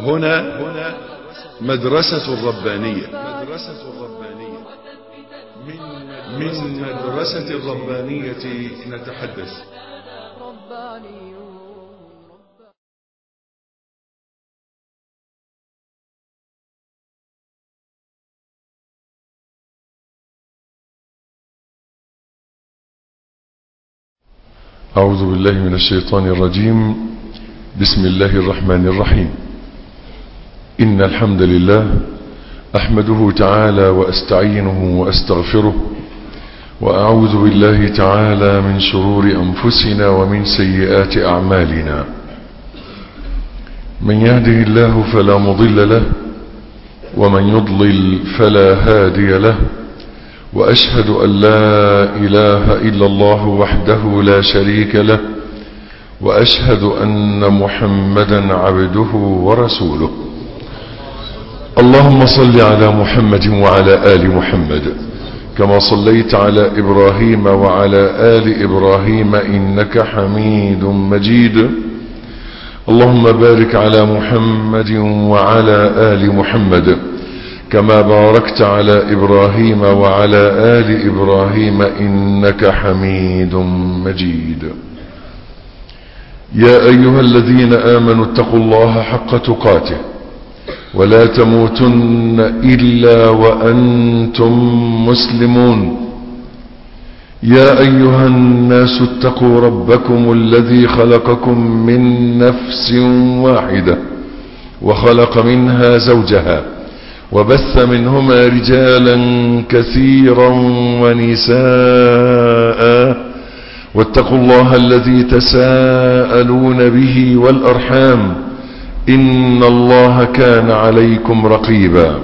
هنا مدرسة الربانية مدرسة الربانية من مدرسة الربانية نتحدث ربانيون أعوذ بالله من الشيطان الرجيم بسم الله الرحمن الرحيم إن الحمد لله أحمده تعالى وأستعينه وأستغفره وأعوذ بالله تعالى من شرور أنفسنا ومن سيئات أعمالنا من يهده الله فلا مضل له ومن يضلل فلا هادي له وأشهد أن لا إله إلا الله وحده لا شريك له وأشهد أن محمدا عبده ورسوله اللهم صل على محمد وعلى آل محمد كما صليت على إبراهيم وعلى آل إبراهيم إنك حميد مجيد اللهم بارك على محمد وعلى آل محمد كما باركت على إبراهيم وعلى آل إبراهيم إنك حميد مجيد يا أيها الذين آمنوا اتقوا الله حق تقاته ولا تموتن إلا وأنتم مسلمون يا أيها الناس اتقوا ربكم الذي خلقكم من نفس واحدة وخلق منها زوجها وبث منهما رجالا كثيرا ونساء واتقوا الله الذي تساءلون به والأرحام إن الله كان عليكم رقيبا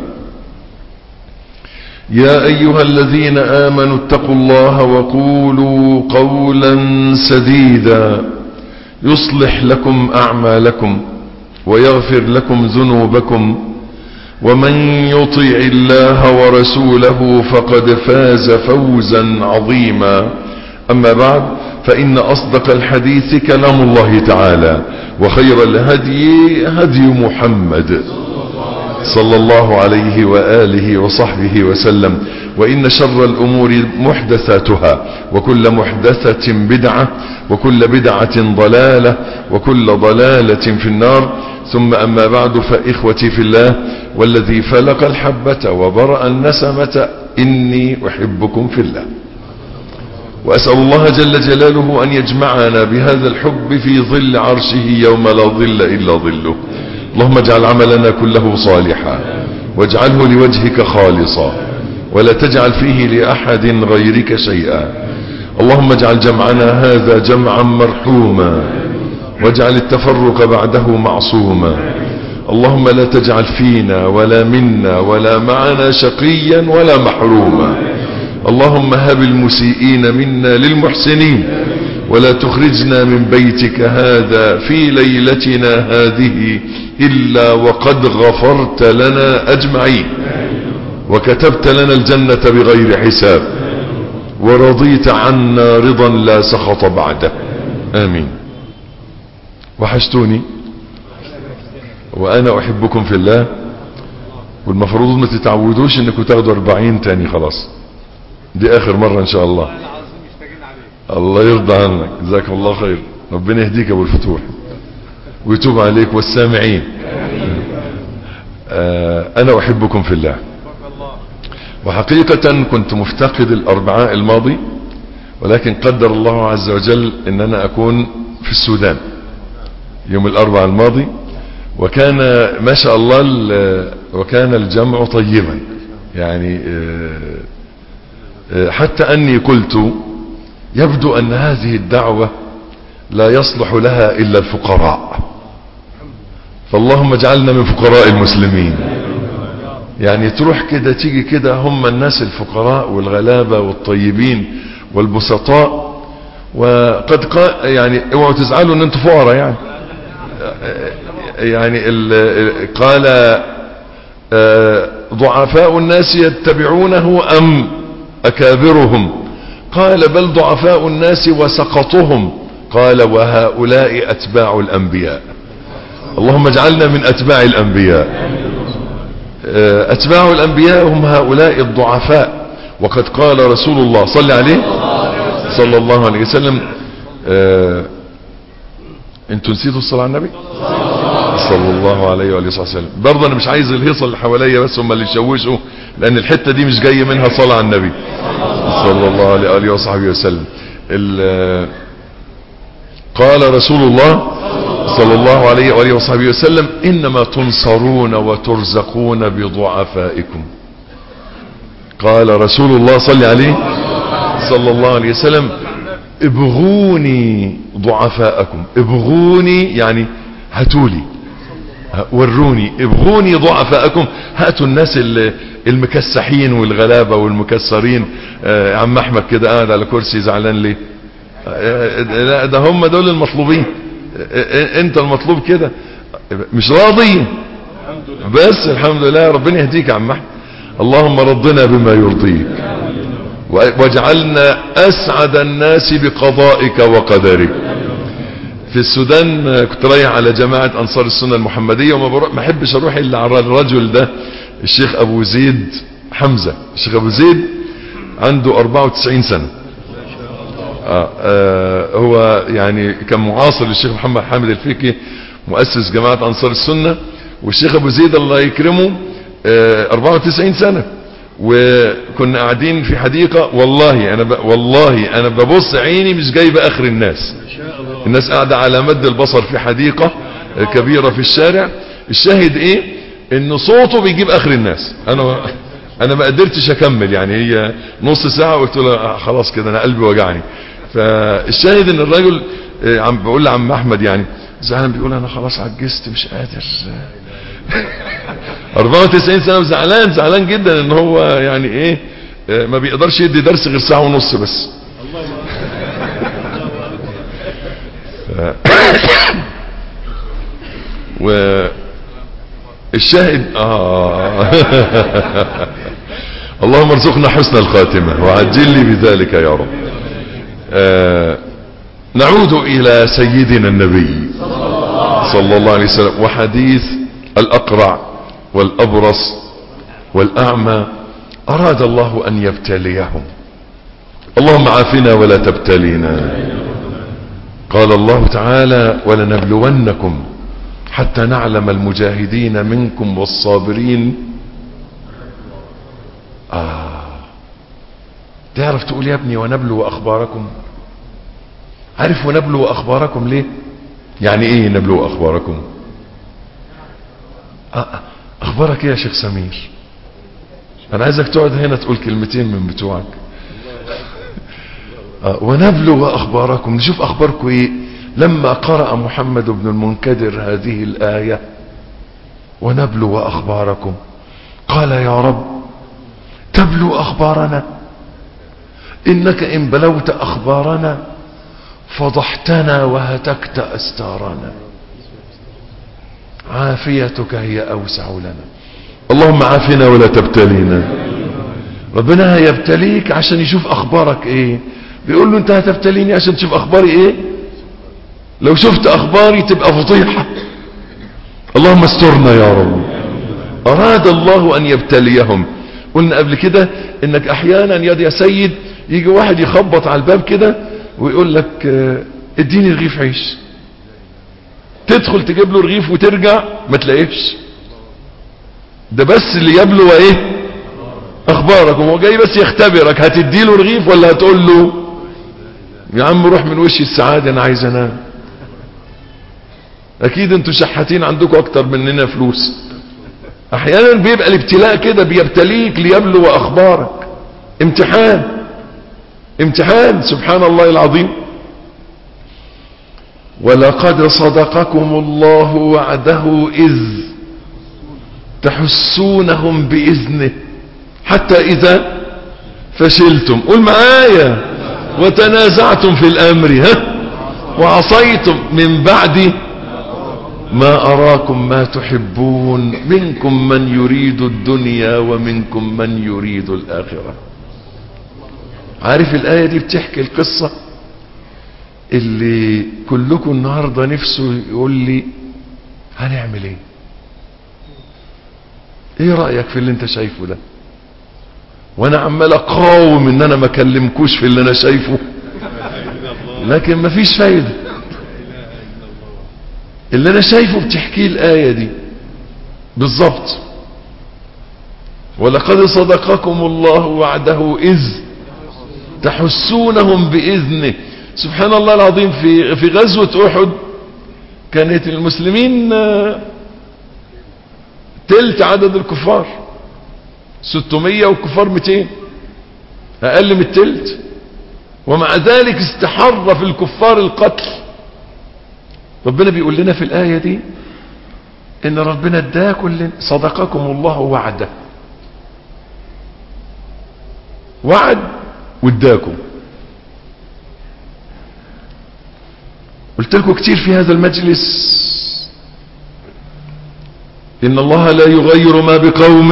يا أيها الذين آمنوا اتقوا الله وقولوا قولا سديدا يصلح لكم أعمالكم ويغفر لكم ذنوبكم ومن يطيع الله ورسوله فقد فاز فوزا عظيما أما بعد فإن أصدق الحديث كلام الله تعالى وخير الهدي هدي محمد صلى الله عليه وآله وصحبه وسلم وإن شر الأمور محدثاتها وكل محدثة بدعة وكل بدعة ضلالة وكل ضلالة في النار ثم أما بعد فإخوتي في الله والذي فلق الحبة وبرأ النسمة إني أحبكم في الله وأسأل الله جل جلاله أن يجمعنا بهذا الحب في ظل عرشه يوم لا ظل إلا ظله اللهم اجعل عملنا كله صالحا واجعله لوجهك خالصا ولا تجعل فيه لأحد غيرك شيئا اللهم اجعل جمعنا هذا جمعا مرحوما واجعل التفرق بعده معصوما اللهم لا تجعل فينا ولا منا ولا معنا شقيا ولا محروما اللهم هب المسيئين منا للمحسنين ولا تخرجنا من بيتك هذا في ليلتنا هذه إلا وقد غفرت لنا أجمعين وكتبت لنا الجنة بغير حساب ورضيت عنا رضا لا سخط بعده آمين وحشتوني وأنا أحبكم في الله والمفروض ما تتعودوش انكم تاخدوا 40 تاني خلاص دي اخر مرة ان شاء الله الله يرضى عنك جزاك الله خير ربنا يهديك ابو الفتوح ويتوب عليك والسامعين آه انا احبكم في الله وحقيقة كنت مفتقد الاربعاء الماضي ولكن قدر الله عز وجل ان انا اكون في السودان يوم الاربعاء الماضي وكان ما شاء الله وكان الجمع طيبا يعني حتى أني قلت يبدو أن هذه الدعوة لا يصلح لها إلا الفقراء فاللهم اجعلنا من فقراء المسلمين يعني تروح كده تيجي كده هم الناس الفقراء والغلابة والطيبين والبسطاء وقد قال يعني اوعوا تزعلوا ان انتوا فقراء يعني يعني قال ضعفاء الناس يتبعونه أم أكابرهم قال بل ضعفاء الناس وسقطهم قال وهؤلاء أتباع الأنبياء اللهم اجعلنا من اتباع الانبياء آه، اتباع الانبياء هم هؤلاء الضعفاء وقد قال رسول الله صلى عليه صلى الله عليه وسلم آه، انتوا نسيتوا الصلاة على النبي صلى الله عليه وآله وصحبه وسلم برضه انا مش عايز الهيصة اللي حواليا بس هم اللي يشوشوا لان الحتة دي مش جاي منها صلاة على النبي صلى الله عليه وآله وصحبه وسلم ال- قال رسول الله صلى الله عليه وآله وصحبه وسلم إنما تنصرون وترزقون بضعفائكم قال رسول الله صلى عليه صلى الله عليه وسلم ابغوني ضعفاءكم ابغوني يعني هاتولي وروني ابغوني ضعفاءكم هاتوا الناس ال- المكسحين والغلابة والمكسرين آه، عم احمد كده قاعد على كرسي زعلان ليه آه، لا ده هم دول المطلوبين آه، انت المطلوب كده مش راضي بس الحمد لله ربنا يهديك يا عم احمد اللهم رضنا بما يرضيك واجعلنا اسعد الناس بقضائك وقدرك في السودان آه، كنت رايح على جماعة انصار السنة المحمدية وما بروح ما احبش اروح الا على الرجل ده الشيخ ابو زيد حمزة الشيخ ابو زيد عنده 94 سنة آه آه هو يعني كان معاصر للشيخ محمد حامد الفيكي مؤسس جماعة انصار السنة والشيخ ابو زيد الله يكرمه آه 94 سنة وكنا قاعدين في حديقة والله انا ب... والله انا ببص عيني مش جايبه اخر الناس الناس قاعدة على مد البصر في حديقة آه، كبيرة في الشارع الشاهد ايه ان صوته بيجيب اخر الناس انا انا ما قدرتش اكمل يعني هي نص ساعة قلت له آه، خلاص كده انا قلبي وجعني فالشاهد ان الراجل آه، عم بقول لعم احمد يعني زعلان بيقول انا خلاص عجزت مش قادر 94 سنة وزعلان زعلان جدا ان هو يعني ايه آه، ما بيقدرش يدي درس غير ساعة ونص بس والشاهد آه اللهم ارزقنا حسن الخاتمة وعجل لي بذلك يا رب آه نعود إلى سيدنا النبي صلى الله عليه وسلم وحديث الأقرع والأبرص والأعمى أراد الله أن يبتليهم اللهم عافنا ولا تبتلينا قال الله تعالى ولنبلونكم حتى نعلم المجاهدين منكم والصابرين آه تعرف تقول يا ابني ونبلو أخباركم عارف ونبلو أخباركم ليه يعني ايه نبلو أخباركم آه أخبارك ايه يا شيخ سمير أنا عايزك تقعد هنا تقول كلمتين من بتوعك آه ونبلو أخباركم نشوف أخباركم ايه لما قرأ محمد بن المنكدر هذه الآية ونبلو أخباركم قال يا رب تبلو أخبارنا إنك إن بلوت أخبارنا فضحتنا وهتكت أستارنا عافيتك هي أوسع لنا اللهم عافنا ولا تبتلينا ربنا هيبتليك عشان يشوف أخبارك إيه بيقول له أنت هتبتليني عشان تشوف أخباري إيه لو شفت أخباري تبقى فضيحة اللهم استرنا يا رب أراد الله أن يبتليهم قلنا قبل كده انك احيانا يا يا سيد يجي واحد يخبط على الباب كده ويقول لك اه اديني رغيف عيش تدخل تجيب له رغيف وترجع ما تلاقيش ده بس اللي يبلو ايه اخبارك هو جاي بس يختبرك هتدي له رغيف ولا هتقول له يا عم روح من وشي السعادة انا عايز انام اكيد انتوا شحاتين عندكم اكتر مننا فلوس احيانا بيبقى الابتلاء كده بيبتليك ليبلو اخبارك امتحان امتحان سبحان الله العظيم ولقد صدقكم الله وعده اذ تحسونهم باذنه حتى اذا فشلتم قول معايا وتنازعتم في الامر ها وعصيتم من بعد ما أراكم ما تحبون منكم من يريد الدنيا ومنكم من يريد الآخرة عارف الآية دي بتحكي القصة اللي كلكم النهاردة نفسه يقول لي هنعمل ايه ايه رأيك في اللي انت شايفه ده وانا عمال اقاوم ان انا ما اكلمكوش في اللي انا شايفه لكن مفيش فايدة اللي انا شايفه بتحكيه الآية دي بالظبط ولقد صدقكم الله وعده إذ تحسونهم بإذنه سبحان الله العظيم في في غزوة أحد كانت المسلمين تلت عدد الكفار 600 والكفار 200 أقل من التلت ومع ذلك استحر في الكفار القتل ربنا بيقول لنا في الآية دي إن ربنا اداكم صدقكم الله وعده وعد واداكم قلت لكم كتير في هذا المجلس إن الله لا يغير ما بقوم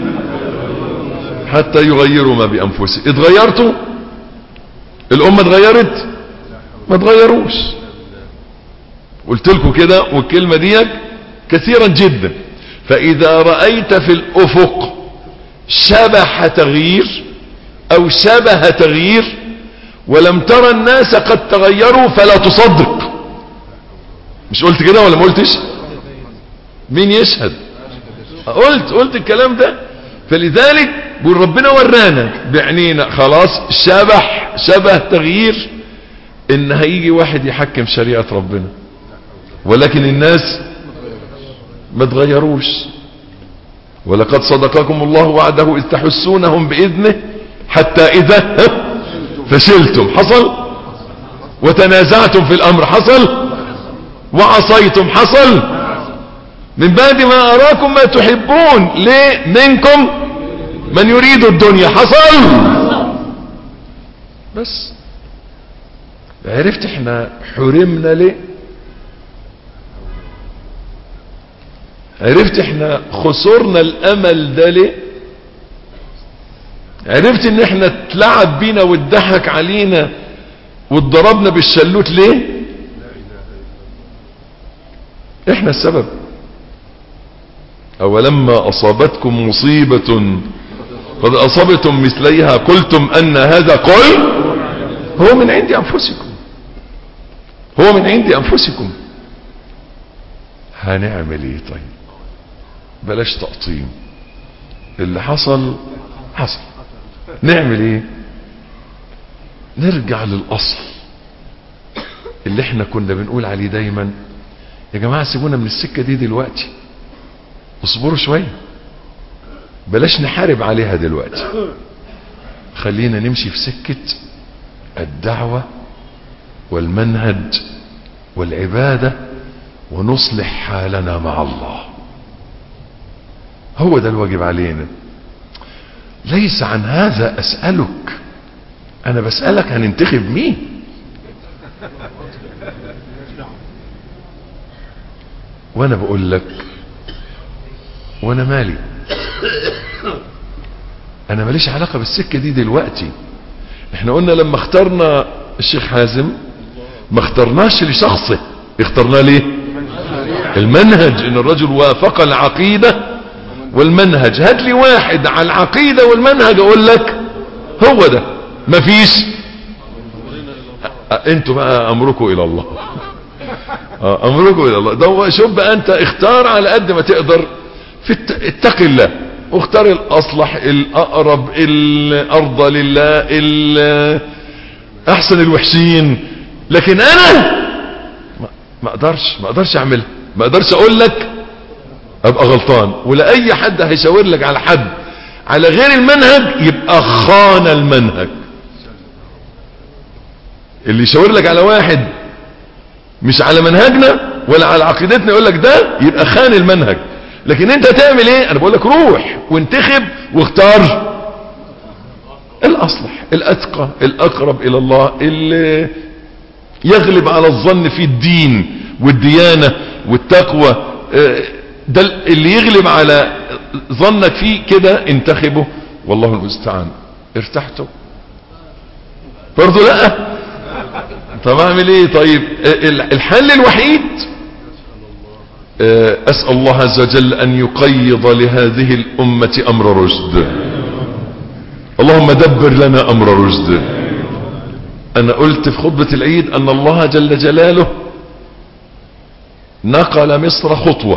حتى يغيروا ما بأنفسهم اتغيرتوا الأمة اتغيرت ما اتغيروش قلت لكم كده والكلمة دي كثيرا جدا فإذا رأيت في الأفق شبح تغيير أو شبه تغيير ولم ترى الناس قد تغيروا فلا تصدق مش قلت كده ولا ما قلتش مين يشهد قلت قلت الكلام ده فلذلك بقول ربنا ورانا بعينينا خلاص شبح شبه تغيير ان هيجي واحد يحكم شريعة ربنا ولكن الناس ما تغيروش ولقد صدقكم الله وعده اذ تحسونهم باذنه حتى اذا فشلتم حصل وتنازعتم في الامر حصل وعصيتم حصل من بعد ما اراكم ما تحبون ليه منكم من يريد الدنيا حصل بس عرفت احنا حرمنا ليه عرفت احنا خسرنا الامل ده ليه عرفت ان احنا اتلعب بينا واتضحك علينا واتضربنا بالشلوت ليه احنا السبب اولما اصابتكم مصيبة قد اصبتم مثليها قلتم ان هذا قل هو من عند انفسكم هو من عند انفسكم هنعمل ايه طيب بلاش تقطيم اللي حصل حصل نعمل ايه نرجع للاصل اللي احنا كنا بنقول عليه دايما يا جماعة سيبونا من السكة دي دلوقتي اصبروا شوية بلاش نحارب عليها دلوقتي خلينا نمشي في سكة الدعوة والمنهج والعبادة ونصلح حالنا مع الله هو ده الواجب علينا ليس عن هذا أسألك أنا بسألك هننتخب مين وأنا بقول لك وأنا مالي أنا ماليش علاقة بالسكة دي دلوقتي احنا قلنا لما اخترنا الشيخ حازم ما اخترناش لشخصه اخترناه ليه المنهج ان الرجل وافق العقيدة والمنهج هات لي واحد على العقيدة والمنهج اقول لك هو ده مفيش انتوا بقى امركم الى الله امركم الى الله ده شوف بقى انت اختار على قد ما تقدر في اتق الله واختار الاصلح الاقرب الارضى لله احسن الوحشين لكن انا ما اقدرش ما اقدرش اعملها ما اقدرش اقول لك ابقى غلطان ولا اي حد هيشاور لك على حد على غير المنهج يبقى خان المنهج اللي يشاور لك على واحد مش على منهجنا ولا على عقيدتنا يقول لك ده يبقى خان المنهج لكن انت تعمل ايه انا بقول لك روح وانتخب واختار الاصلح الاتقى الاقرب الى الله اللي يغلب على الظن في الدين والديانة والتقوى ده اللي يغلب على ظنك فيه كده انتخبه والله المستعان ارتحتوا برضو لا طب اعمل ايه طيب الحل الوحيد أسأل الله عز وجل أن يقيض لهذه الأمة أمر رشد اللهم دبر لنا أمر رشد أنا قلت في خطبة العيد أن الله جل جلاله نقل مصر خطوة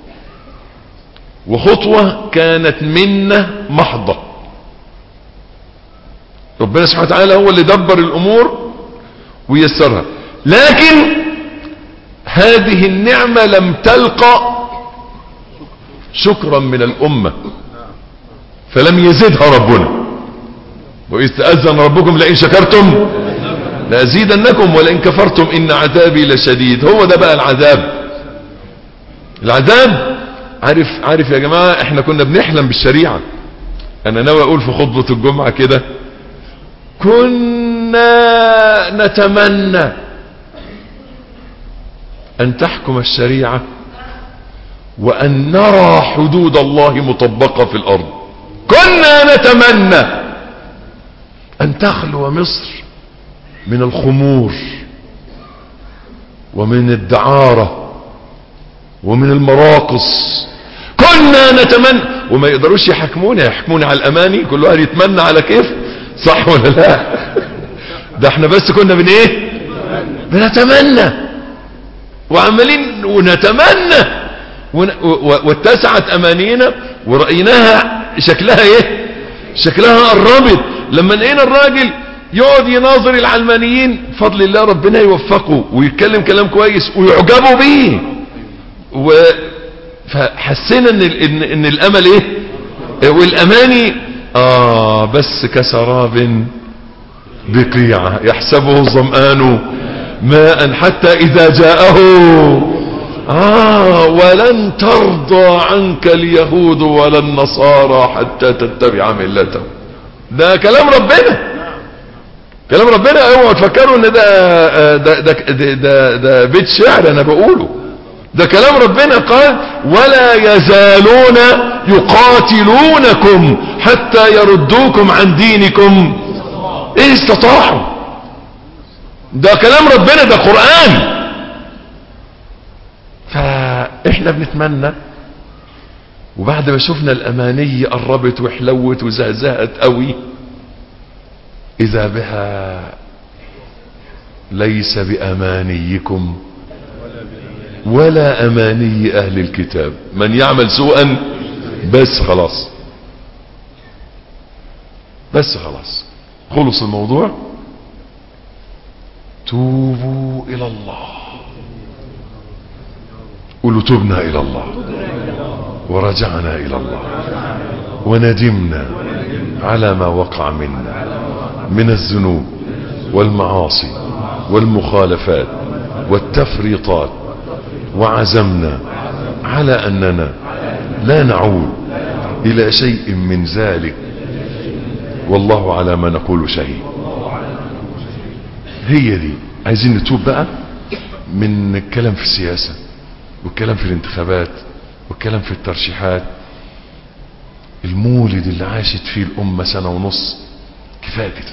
وخطوة كانت منة محضة ربنا سبحانه وتعالى هو اللي دبر الأمور ويسرها لكن هذه النعمة لم تلقى شكرا من الأمة فلم يزدها ربنا وإذ تأذن ربكم لئن شكرتم لأزيدنكم ولئن كفرتم إن عذابي لشديد هو ده بقى العذاب العذاب عارف عارف يا جماعة احنا كنا بنحلم بالشريعة انا ناوي اقول في خطبة الجمعة كده كنا نتمنى ان تحكم الشريعة وان نرى حدود الله مطبقة في الارض كنا نتمنى ان تخلو مصر من الخمور ومن الدعارة ومن المراقص كنا نتمنى وما يقدروش يحكمونا يحكمونا على الاماني كل واحد يتمنى على كيف صح ولا لا ده احنا بس كنا بن ايه بنتمنى وعمالين ونتمنى ون... واتسعت امانينا ورأيناها شكلها ايه شكلها قربت لما لقينا الراجل يقعد يناظر العلمانيين فضل الله ربنا يوفقه ويتكلم كلام كويس ويعجبوا بيه و فحسينا ان ان, إن الامل ايه والاماني اه بس كسراب بقيعة يحسبه الظمآن ماء حتى اذا جاءه آه ولن ترضى عنك اليهود ولا النصارى حتى تتبع ملتهم ده كلام ربنا كلام ربنا اوعوا تفكروا ان ده ده ده, ده, ده, ده بيت شعر انا بقوله ده كلام ربنا قال ولا يزالون يقاتلونكم حتى يردوكم عن دينكم ايه استطاعوا ده كلام ربنا ده قرآن فاحنا بنتمنى وبعد ما شفنا الاماني قربت وحلوت وزهزهت قوي اذا بها ليس بامانيكم ولا اماني اهل الكتاب من يعمل سوءا بس خلاص بس خلاص خلص الموضوع توبوا الى الله قولوا تبنا الى الله ورجعنا الى الله وندمنا على ما وقع منا من الذنوب والمعاصي والمخالفات والتفريطات وعزمنا على أننا لا نعود إلى شيء من ذلك والله على ما نقول شهيد هي دي عايزين نتوب بقى من الكلام في السياسة والكلام في الانتخابات والكلام في الترشيحات المولد اللي عاشت فيه الأمة سنة ونص كفاية كده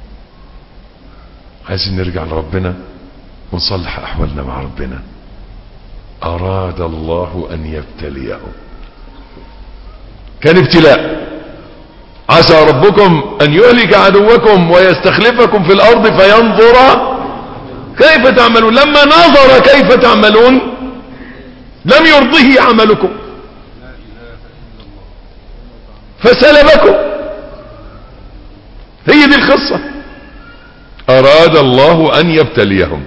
عايزين نرجع لربنا ونصلح أحوالنا مع ربنا أراد الله أن يبتليه كان ابتلاء عسى ربكم أن يهلك عدوكم ويستخلفكم في الأرض فينظر كيف تعملون لما نظر كيف تعملون لم يرضه عملكم فسلبكم هي دي القصة أراد الله أن يبتليهم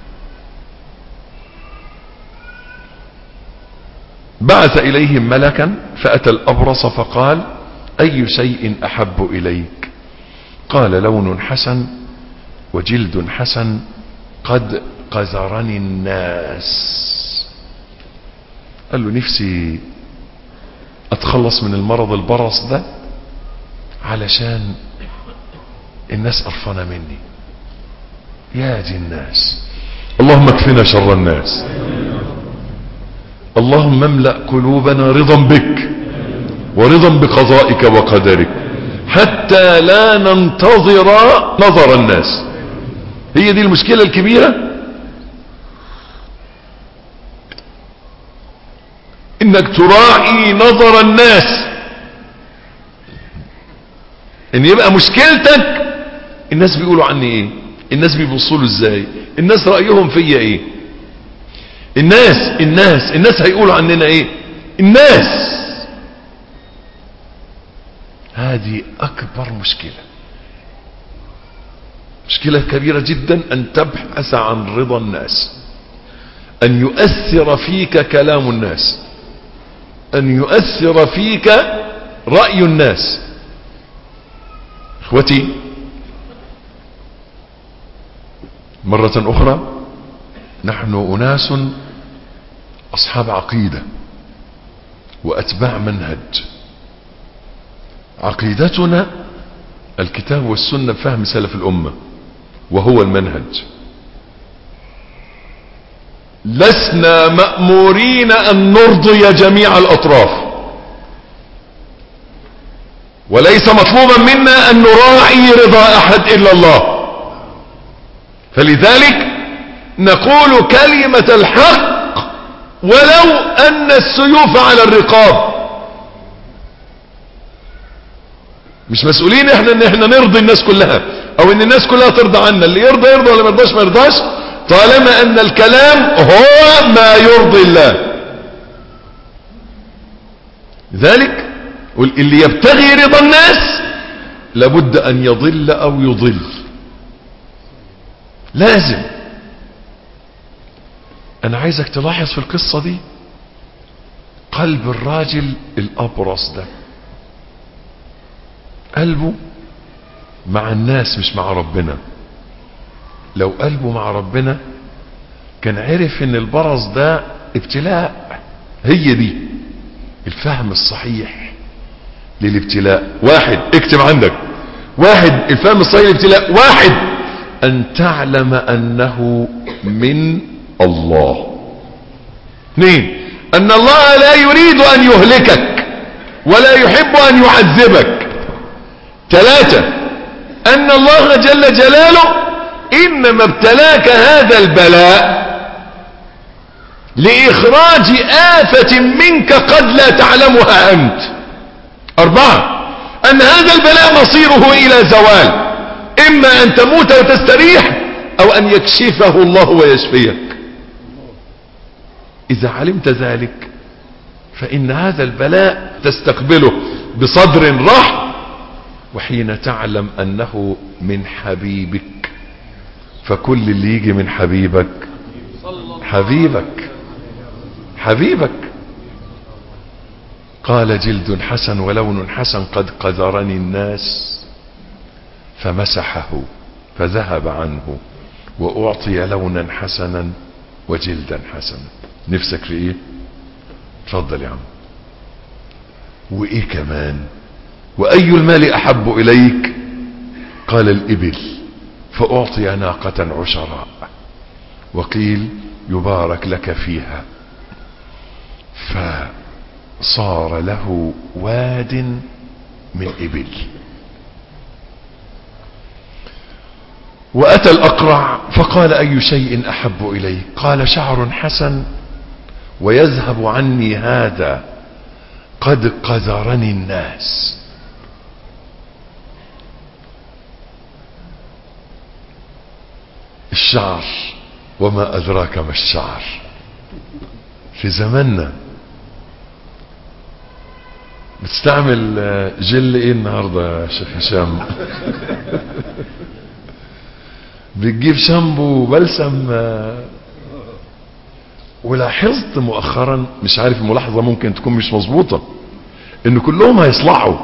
بعث إليهم ملكا فأتى الأبرص فقال أي شيء أحب إليك قال لون حسن وجلد حسن قد قذرني الناس قال له نفسي أتخلص من المرض البرص ده علشان الناس قرفانة مني يا دي الناس اللهم اكفنا شر الناس اللهم املأ قلوبنا رضا بك ورضا بقضائك وقدرك حتى لا ننتظر نظر الناس هي دي المشكلة الكبيرة انك تراعي نظر الناس ان يبقى مشكلتك الناس بيقولوا عني ايه الناس بيبصوا له ازاي الناس رأيهم فيا ايه الناس الناس الناس هيقولوا عننا ايه الناس هذه اكبر مشكلة مشكلة كبيرة جدا ان تبحث عن رضا الناس ان يؤثر فيك كلام الناس ان يؤثر فيك رأي الناس اخوتي مرة اخرى نحن اناس اصحاب عقيدة واتباع منهج عقيدتنا الكتاب والسنة بفهم سلف الامة وهو المنهج لسنا مأمورين ان نرضي جميع الاطراف وليس مطلوبا منا ان نراعي رضا احد الا الله فلذلك نقول كلمة الحق ولو ان السيوف على الرقاب مش مسؤولين احنا ان احنا نرضي الناس كلها او ان الناس كلها ترضى عنا اللي يرضى يرضى ولا ما يرضاش ما يرضاش طالما ان الكلام هو ما يرضي الله ذلك اللي يبتغي رضا الناس لابد ان يضل او يضل لازم انا عايزك تلاحظ في القصة دي قلب الراجل الابرص ده قلبه مع الناس مش مع ربنا لو قلبه مع ربنا كان عرف ان البرص ده ابتلاء هي دي الفهم الصحيح للابتلاء واحد اكتب عندك واحد الفهم الصحيح للابتلاء واحد ان تعلم انه من الله اثنين ان الله لا يريد ان يهلكك ولا يحب ان يعذبك ثلاثة ان الله جل جلاله انما ابتلاك هذا البلاء لاخراج آفة منك قد لا تعلمها انت اربعة ان هذا البلاء مصيره الى زوال اما ان تموت وتستريح او ان يكشفه الله ويشفيك اذا علمت ذلك فان هذا البلاء تستقبله بصدر رحب وحين تعلم انه من حبيبك فكل اللي يجي من حبيبك حبيبك حبيبك قال جلد حسن ولون حسن قد قذرني الناس فمسحه فذهب عنه واعطي لونا حسنا وجلدا حسنا نفسك في ايه اتفضل يا عم وايه كمان واي المال احب اليك قال الابل فاعطي ناقة عشراء وقيل يبارك لك فيها فصار له واد من ابل واتى الاقرع فقال اي شيء احب اليك قال شعر حسن ويذهب عني هذا قد قذرني الناس الشعر وما أدراك ما الشعر في زماننا بتستعمل جل ايه النهاردة يا شيخ هشام بتجيب شامبو وبلسم ولاحظت مؤخرا مش عارف الملاحظة ممكن تكون مش مظبوطة ان كلهم هيصلحوا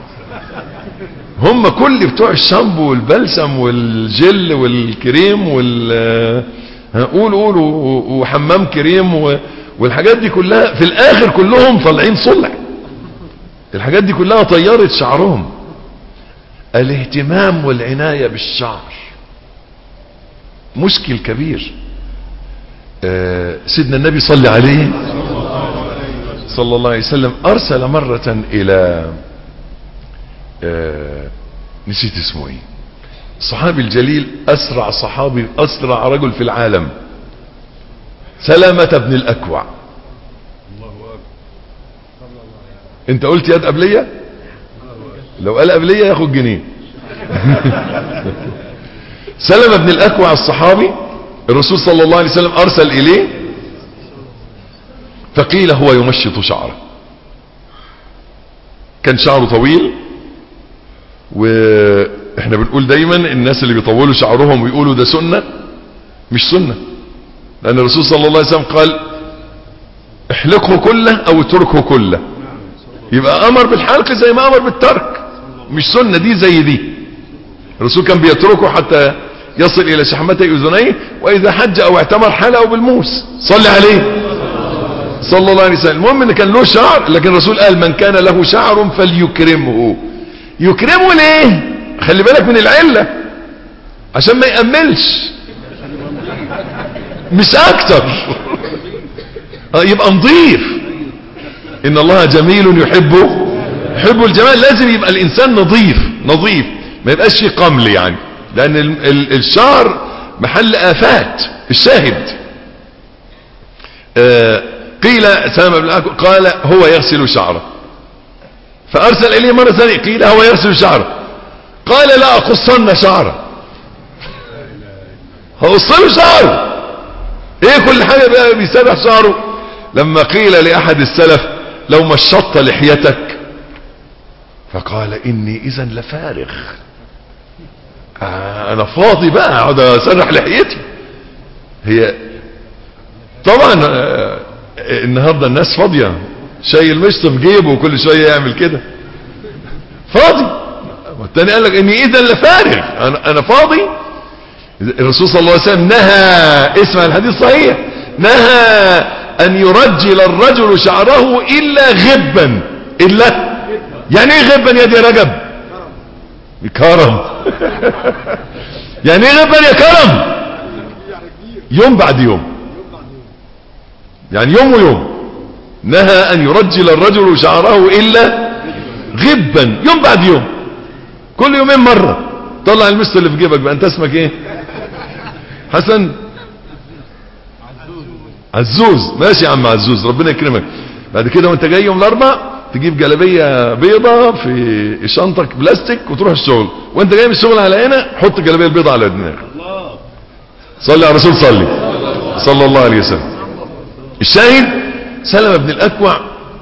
هم كل بتوع الشامبو والبلسم والجل والكريم وال قول قول وحمام كريم والحاجات دي كلها في الاخر كلهم طالعين صلع الحاجات دي كلها طيرت شعرهم الاهتمام والعناية بالشعر مشكل كبير سيدنا النبي صلى عليه صلى الله عليه وسلم ارسل مرة الى آه نسيت اسمه ايه الصحابي الجليل اسرع صحابي اسرع رجل في العالم سلامة بن الاكوع انت قلت يد قبلية لو قال قبلية ياخد جنيه سلم بن الاكوع الصحابي الرسول صلى الله عليه وسلم ارسل اليه فقيل هو يمشط شعره كان شعره طويل واحنا بنقول دايما الناس اللي بيطولوا شعرهم ويقولوا ده سنة مش سنة لان الرسول صلى الله عليه وسلم قال احلقه كله او اتركه كله يبقى امر بالحلق زي ما امر بالترك مش سنة دي زي دي الرسول كان بيتركه حتى يصل الى شحمتي اذنيه واذا حج او اعتمر حلقه بالموس صلي عليه صلى الله عليه وسلم المهم ان كان له شعر لكن الرسول قال من كان له شعر فليكرمه يكرمه ليه خلي بالك من العلة عشان ما يأملش مش اكتر يبقى نظيف ان الله جميل يحبه يحب الجمال لازم يبقى الانسان نظيف نظيف ما يبقاش فيه قمل يعني لان ال ال الشعر محل افات الشاهد آه قيل سلام بن قال هو يغسل شعره فارسل اليه مرة ثانية قيل هو يغسل شعره قال لا اقصن شعره هقصله شعره ايه كل حاجة بقى بيسرح شعره لما قيل لاحد السلف لو مشطت لحيتك فقال اني اذا لفارغ آه انا فاضي بقى اقعد اسرح لحيتي هي طبعا آه النهاردة الناس فاضية شايل مشط في جيبه وكل شوية يعمل كده فاضي والتاني قال لك اني اذا لفارغ انا, أنا فاضي الرسول صلى الله عليه وسلم نهى اسمع الحديث صحيح نهى ان يرجل الرجل شعره الا غبا الا يعني ايه غبا يا دي رجب كرم يعني ايه غبا يا كرم يوم بعد يوم يعني يوم ويوم نهى ان يرجل الرجل شعره الا غبا يوم بعد يوم كل يومين مرة طلع المست اللي في جيبك بقى انت اسمك ايه حسن عزوز ماشي يا عم عزوز ربنا يكرمك بعد كده وانت جاي يوم الاربع تجيب جلابيه بيضة في شنطك بلاستيك وتروح الشغل وانت جاي من الشغل على هنا حط الجلابيه البيضة على دماغك صلي على الرسول صلي صلى الله عليه وسلم الشاهد سلمة بن الاكوع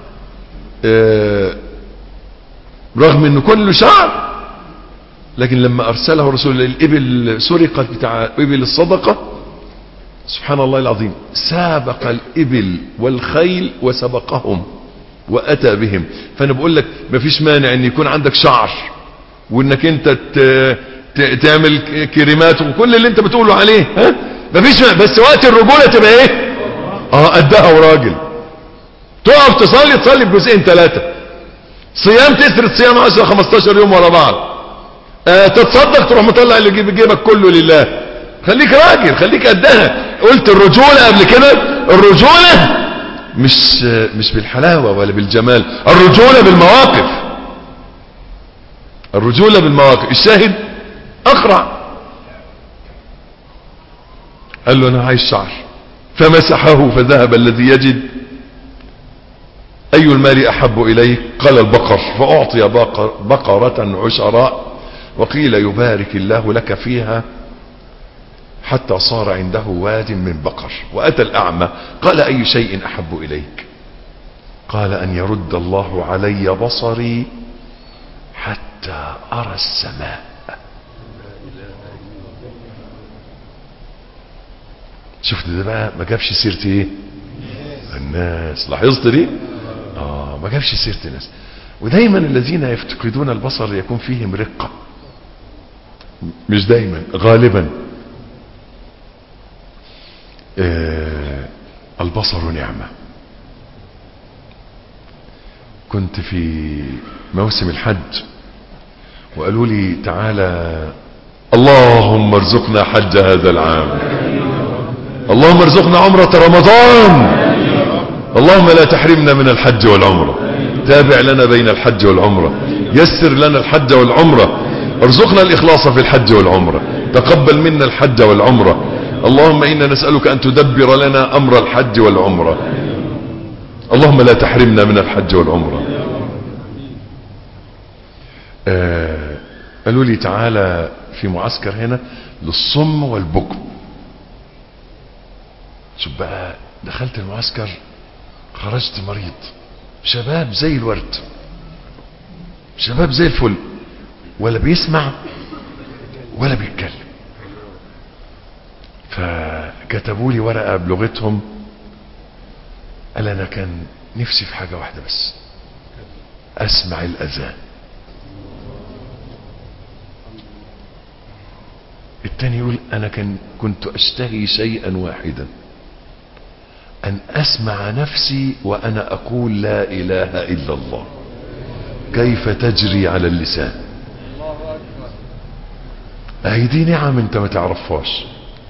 اه رغم انه كله شعر لكن لما ارسله رسول الابل سرقت بتاع ابل الصدقة سبحان الله العظيم سابق الابل والخيل وسبقهم واتى بهم فانا بقول لك مفيش مانع ان يكون عندك شعر وانك انت تعمل كريمات وكل اللي انت بتقوله عليه ها مفيش مانع بس وقت الرجولة تبقى ايه اه قدها وراجل تقف تصلي تصلي بجزئين ثلاثة صيام تسرد صيام 10 15 يوم ورا بعض آه تتصدق تروح مطلع اللي جيب جيبك كله لله خليك راجل خليك قدها قلت الرجولة قبل كده الرجولة مش مش بالحلاوة ولا بالجمال الرجولة بالمواقف الرجولة بالمواقف الشاهد اقرع قال له انا عايز شعر فمسحه فذهب الذي يجد أي المال أحب إليه قال البقر فأعطي بقر بقرة عشراء وقيل يبارك الله لك فيها حتى صار عنده واد من بقر وأتى الأعمى قال أي شيء أحب إليك قال أن يرد الله علي بصري حتى أرى السماء شفت ده بقى ما جابش سيرتي ايه الناس لاحظت دي اه ما جابش سيرة الناس ودايما الذين يفتقدون البصر يكون فيهم رقة مش دايما غالبا آه البصر نعمة كنت في موسم الحج وقالوا لي تعالى اللهم ارزقنا حج هذا العام اللهم ارزقنا عمرة رمضان اللهم لا تحرمنا من الحج والعمرة تابع لنا بين الحج والعمرة يسر لنا الحج والعمرة ارزقنا الإخلاص في الحج والعمرة تقبل منا الحج والعمرة اللهم إنا نسألك أن تدبر لنا أمر الحج والعمرة اللهم لا تحرمنا من الحج والعمرة آه قالوا لي تعالى في معسكر هنا للصم والبكم شوف بقى دخلت المعسكر خرجت مريض شباب زي الورد شباب زي الفل ولا بيسمع ولا بيتكلم فكتبوا لي ورقة بلغتهم قال انا كان نفسي في حاجة واحدة بس اسمع الاذان التاني يقول انا كان كنت اشتهي شيئا واحدا ان اسمع نفسي وانا اقول لا اله الا الله كيف تجري على اللسان اهي دي نعم انت ما تعرفهاش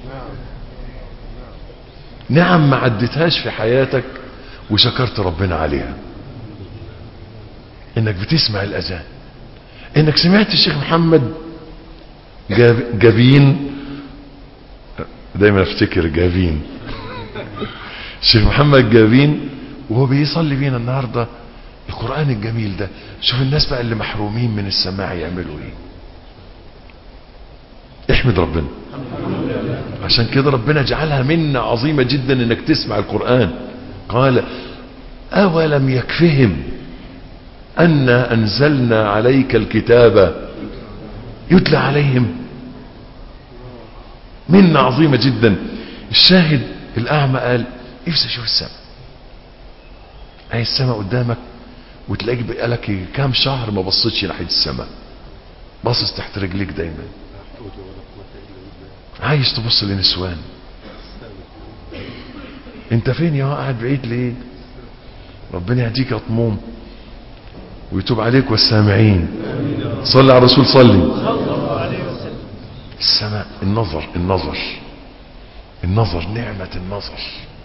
نعم ما عدتهاش في حياتك وشكرت ربنا عليها انك بتسمع الاذان انك سمعت الشيخ محمد جاب جابين دايما افتكر جابين الشيخ محمد جابين وهو بيصلي بينا النهارده القران الجميل ده شوف الناس بقى اللي محرومين من السماع يعملوا ايه احمد ربنا عشان كده ربنا جعلها منة عظيمة جدا انك تسمع القرآن قال اولم يكفهم انا انزلنا عليك الكتاب يتلى عليهم منة عظيمة جدا الشاهد الاعمى قال نفسي اشوف السماء هي السماء قدامك وتلاقيك بقالك كام شهر ما بصيتش ناحية السماء باصص تحت رجليك دايما عايز تبص لنسوان انت فين يا قاعد بعيد ليه ربنا يهديك يا طموم ويتوب عليك والسامعين صلي على الرسول صلي السماء النظر النظر النظر نعمة النظر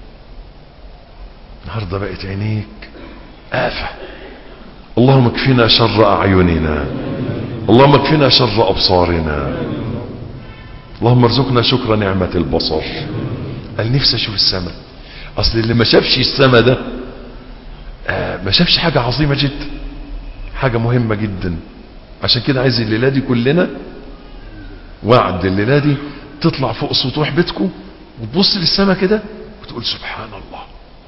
النهاردة بقت عينيك آفة اللهم اكفنا شر أعيننا اللهم اكفنا شر أبصارنا اللهم ارزقنا شكر نعمة البصر قال نفسي اشوف السماء اصل اللي ما شافش السماء ده آه ما شافش حاجة عظيمة جدا حاجة مهمة جدا عشان كده عايز الليلة دي كلنا وعد الليلة دي تطلع فوق سطوح بيتكم وتبص للسماء كده وتقول سبحان الله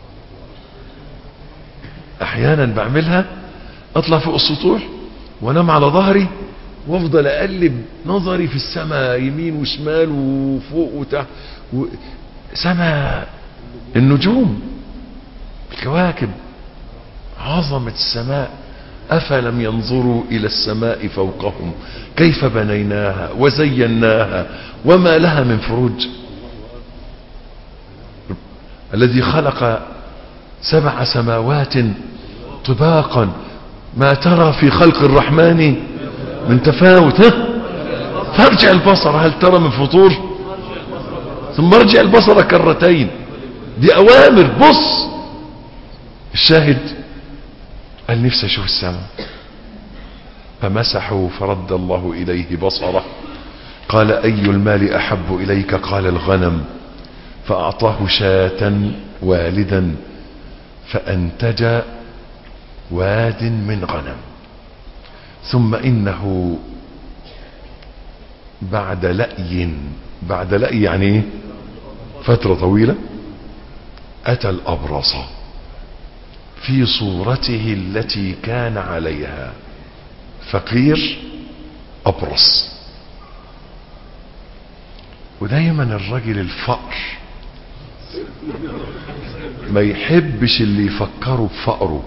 احيانا بعملها اطلع فوق السطوح وانام على ظهري وافضل اقلب نظري في السماء يمين وشمال وفوق وتحت و... سماء النجوم الكواكب عظمة السماء أفلم ينظروا إلى السماء فوقهم كيف بنيناها وزيناها وما لها من فروج الذي خلق سبع سماوات طباقا ما ترى في خلق الرحمن من تفاوت ها فارجع البصر هل ترى من فطور ثم ارجع البصر كرتين دي اوامر بص الشاهد قال نفسي اشوف السماء فمسحوا فرد الله اليه بصره قال اي المال احب اليك قال الغنم فاعطاه شاة والدا فانتج واد من غنم ثم انه بعد لأي بعد لأي يعني ايه فترة طويلة اتى الابرص في صورته التي كان عليها فقير ابرص ودايما الرجل الفقر ما يحبش اللي يفكروا بفقره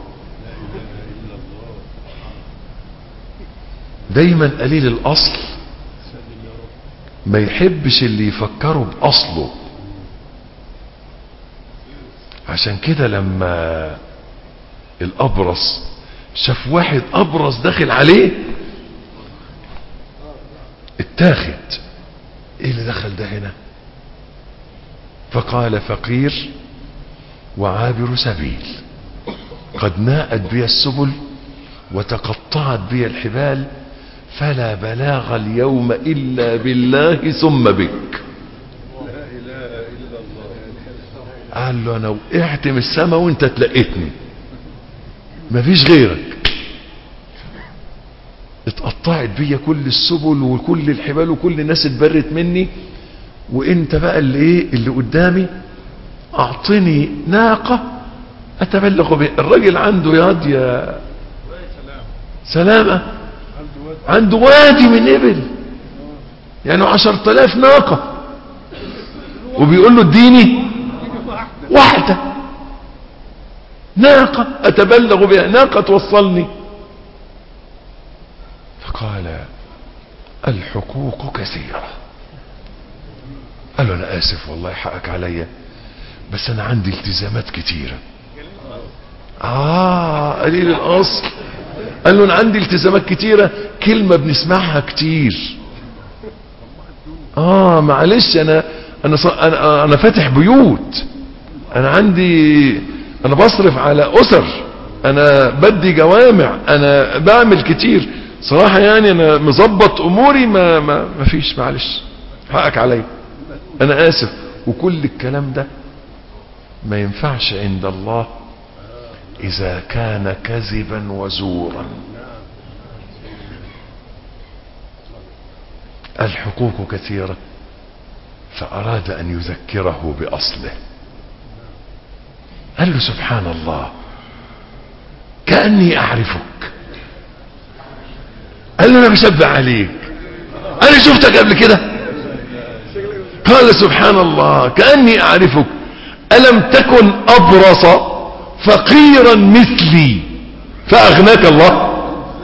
دايما قليل الاصل ما يحبش اللي يفكروا باصله عشان كده لما الابرص شاف واحد ابرص داخل عليه اتاخد ايه اللي دخل ده هنا فقال فقير وعابر سبيل قد ناءت بي السبل وتقطعت بي الحبال فلا بلاغ اليوم إلا بالله ثم بك قال له أنا وقعت من السماء وانت تلقيتني مفيش غيرك اتقطعت بيا كل السبل وكل الحبال وكل الناس اتبرت مني وانت بقى اللي ايه اللي قدامي اعطني ناقة اتبلغ بها الراجل عنده ياض يا سلامة عنده وادي من ابل يعني عشر تلاف ناقة وبيقول له اديني واحدة ناقة اتبلغ بها ناقة توصلني فقال الحقوق كثيرة قال له انا اسف والله حقك عليا بس انا عندي التزامات كتيرة اه قليل الاصل قال له انا عندي التزامات كتيرة كلمة بنسمعها كتير اه معلش انا انا ص... انا انا فاتح بيوت انا عندي انا بصرف على اسر انا بدي جوامع انا بعمل كتير صراحة يعني انا مظبط اموري ما ما ما فيش معلش حقك عليا انا اسف وكل الكلام ده ما ينفعش عند الله اذا كان كذبا وزورا الحقوق كثيرة فاراد ان يذكره باصله قال له سبحان الله كأني اعرفك قال له انا بشبع عليك انا شفتك قبل كده قال سبحان الله كأني اعرفك الم تكن ابرص فقيرا مثلي فاغناك الله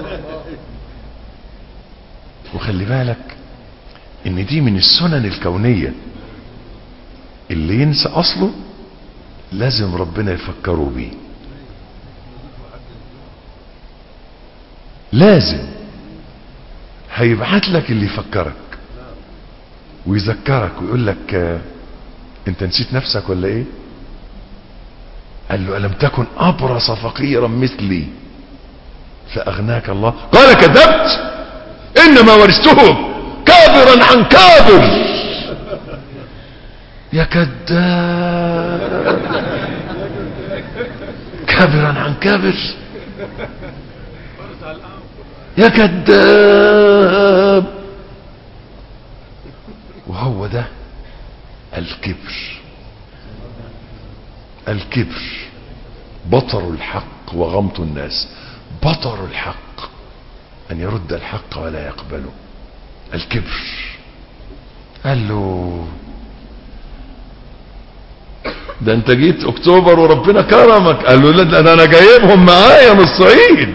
وخلي بالك ان دي من السنن الكونية اللي ينسى اصله لازم ربنا يفكره بيه لازم هيبعت لك اللي يفكرك ويذكرك ويقول لك آه، انت نسيت نفسك ولا ايه قال له ألم تكن أبرص فقيرا مثلي فأغناك الله قال كذبت إنما ورثته كابرا عن كابر يا كذاب كابرا عن كابر يا كذاب وهو ده الكبر الكبر بطر الحق وغمط الناس بطر الحق ان يرد الحق ولا يقبله الكبر قال له ده انت جيت اكتوبر وربنا كرمك قال له لا ده انا جايبهم معايا من الصعيد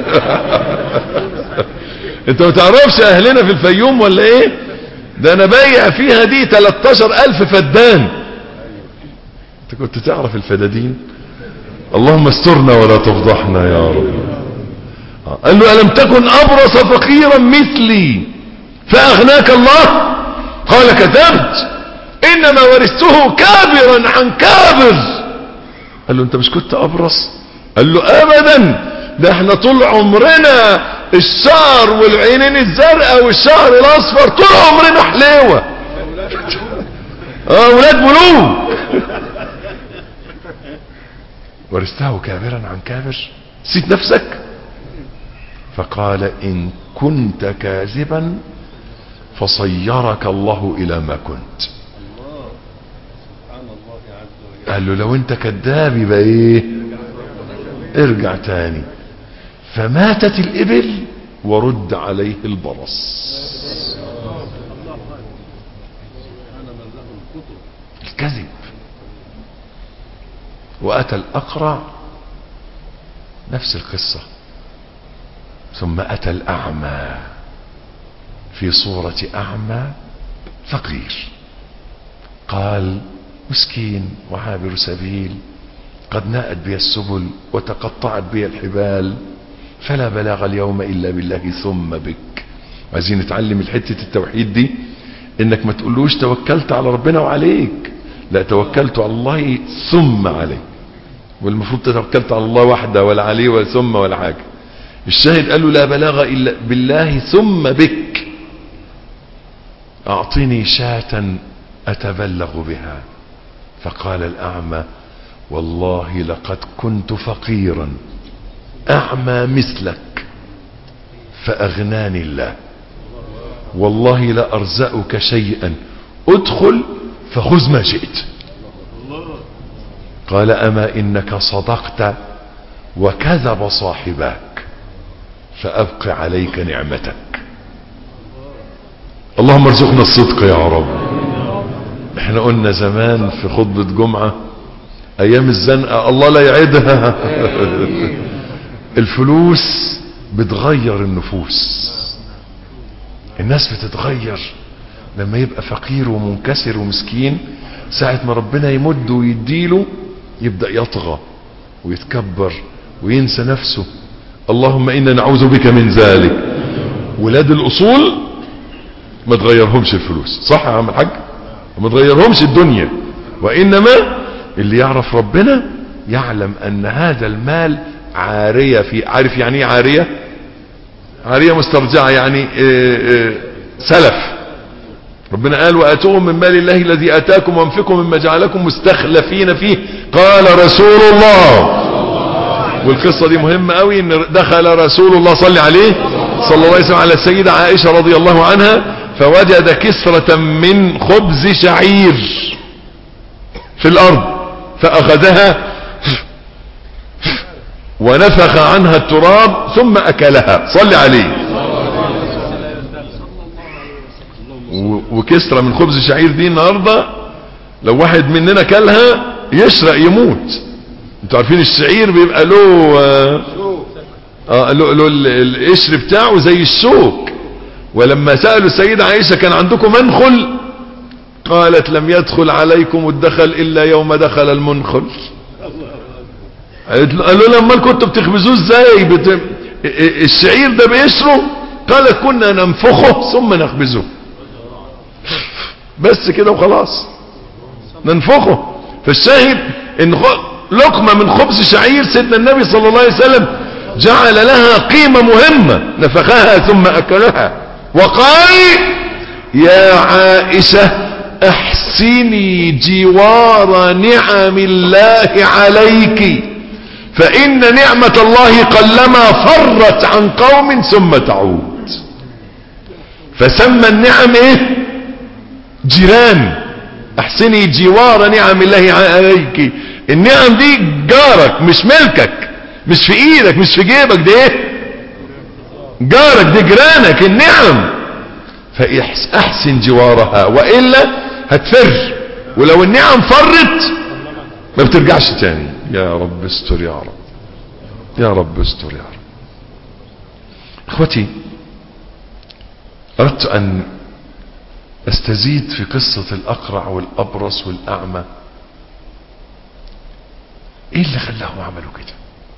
انت ما تعرفش اهلنا في الفيوم ولا ايه ده انا بايع فيها دي 13000 فدان انت كنت تعرف الفدادين اللهم استرنا ولا تفضحنا يا رب قال له ألم تكن أبرص فقيرا مثلي فأغناك الله قال كذبت إنما ورثته كابرا عن كابر قال له أنت مش كنت أبرص قال له أبدا ده احنا طول عمرنا الشعر والعينين الزرقاء والشعر الأصفر طول عمرنا حليوة اه ولاد ملوك ورثته كابرا عن كابر نسيت نفسك فقال إن كنت كاذبا فصيرك الله إلى ما كنت قال له لو انت كذاب يبقى ايه ارجع تاني فماتت الإبل ورد عليه البرص الكذب وأتى الأقرع نفس القصة ثم أتى الأعمى في صورة أعمى فقير قال مسكين وعابر سبيل قد ناءت بي السبل وتقطعت بي الحبال فلا بلاغ اليوم إلا بالله ثم بك عايزين نتعلم الحتة التوحيد دي انك ما تقولوش توكلت على ربنا وعليك لا توكلت على الله ثم عليه والمفروض توكلت على الله وحده ولا عليه ولا ثم ولا حاجه الشاهد قال له لا بلاغ إلا بالله ثم بك أعطني شاة أتبلغ بها فقال الأعمى والله لقد كنت فقيرا اعمى مثلك فاغناني الله والله لا ارزقك شيئا ادخل فخذ ما شئت قال اما انك صدقت وكذب صاحباك فابق عليك نعمتك اللهم ارزقنا الصدق يا رب احنا قلنا زمان في خطبة جمعة ايام الزنقة الله لا يعيدها الفلوس بتغير النفوس الناس بتتغير لما يبقى فقير ومنكسر ومسكين ساعة ما ربنا يمد ويديله يبدأ يطغى ويتكبر وينسى نفسه اللهم إنا نعوذ بك من ذلك ولاد الأصول ما تغيرهمش الفلوس صح يا عم الحاج ما تغيرهمش الدنيا وإنما اللي يعرف ربنا يعلم أن هذا المال عارية في عارف يعني ايه عارية عارية مسترجعة يعني اه اه سلف ربنا قال واتوهم من مال الله الذي اتاكم وانفقوا مما جعلكم مستخلفين فيه قال رسول الله والقصة دي مهمة قوي ان دخل رسول الله صلى عليه صلى الله عليه وسلم على السيدة عائشة رضي الله عنها فوجد كسرة من خبز شعير في الارض فاخذها ونفخ عنها التراب ثم اكلها صل عليه وكسرة من خبز الشعير دي النهاردة لو واحد مننا كلها يشرق يموت انتوا عارفين الشعير بيبقى له اه له, له القشر بتاعه زي الشوك ولما سألوا السيدة عائشة كان عندكم منخل قالت لم يدخل عليكم الدخل الا يوم دخل المنخل قالوا لما كنتوا بتخبزوه ازاي بت... الشعير ده بقشره قالت كنا ننفخه ثم نخبزه بس كده وخلاص ننفخه فالشاهد ان لقمة من خبز شعير سيدنا النبي صلى الله عليه وسلم جعل لها قيمة مهمة نفخها ثم اكلها وقال يا عائشة احسني جوار نعم الله عليك فان نعمة الله قلما فرت عن قوم ثم تعود فسمى النعم ايه جيران احسني جوار نعم الله عليك النعم دي جارك مش ملكك مش في ايدك مش في جيبك دي ايه جارك دي جيرانك النعم فاحسن جوارها وإلا هتفر ولو النعم فرت ما بترجعش تاني يا رب استر يا رب يا رب استر يا رب اخوتي اردت ان استزيد في قصة الاقرع والابرص والاعمى ايه اللي خلاهم عملوا كده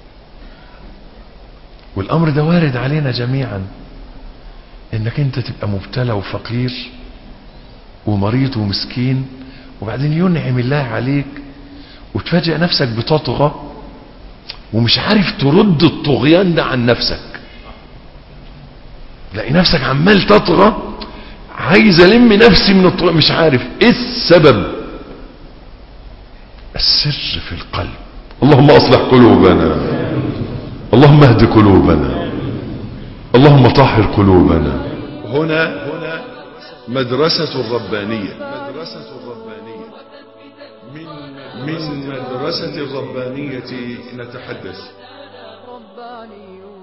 والامر ده وارد علينا جميعا انك انت تبقى مبتلى وفقير ومريض ومسكين وبعدين ينعم الله عليك وتفاجئ نفسك بتطغى ومش عارف ترد الطغيان ده عن نفسك تلاقي نفسك عمال تطغى عايز الم نفسي من الطغيان مش عارف ايه السبب السر في القلب اللهم اصلح قلوبنا اللهم اهد قلوبنا اللهم طهر قلوبنا هنا هنا مدرسة الربانية مدرسة الربانية من من مدرسة الربانية نتحدث رباني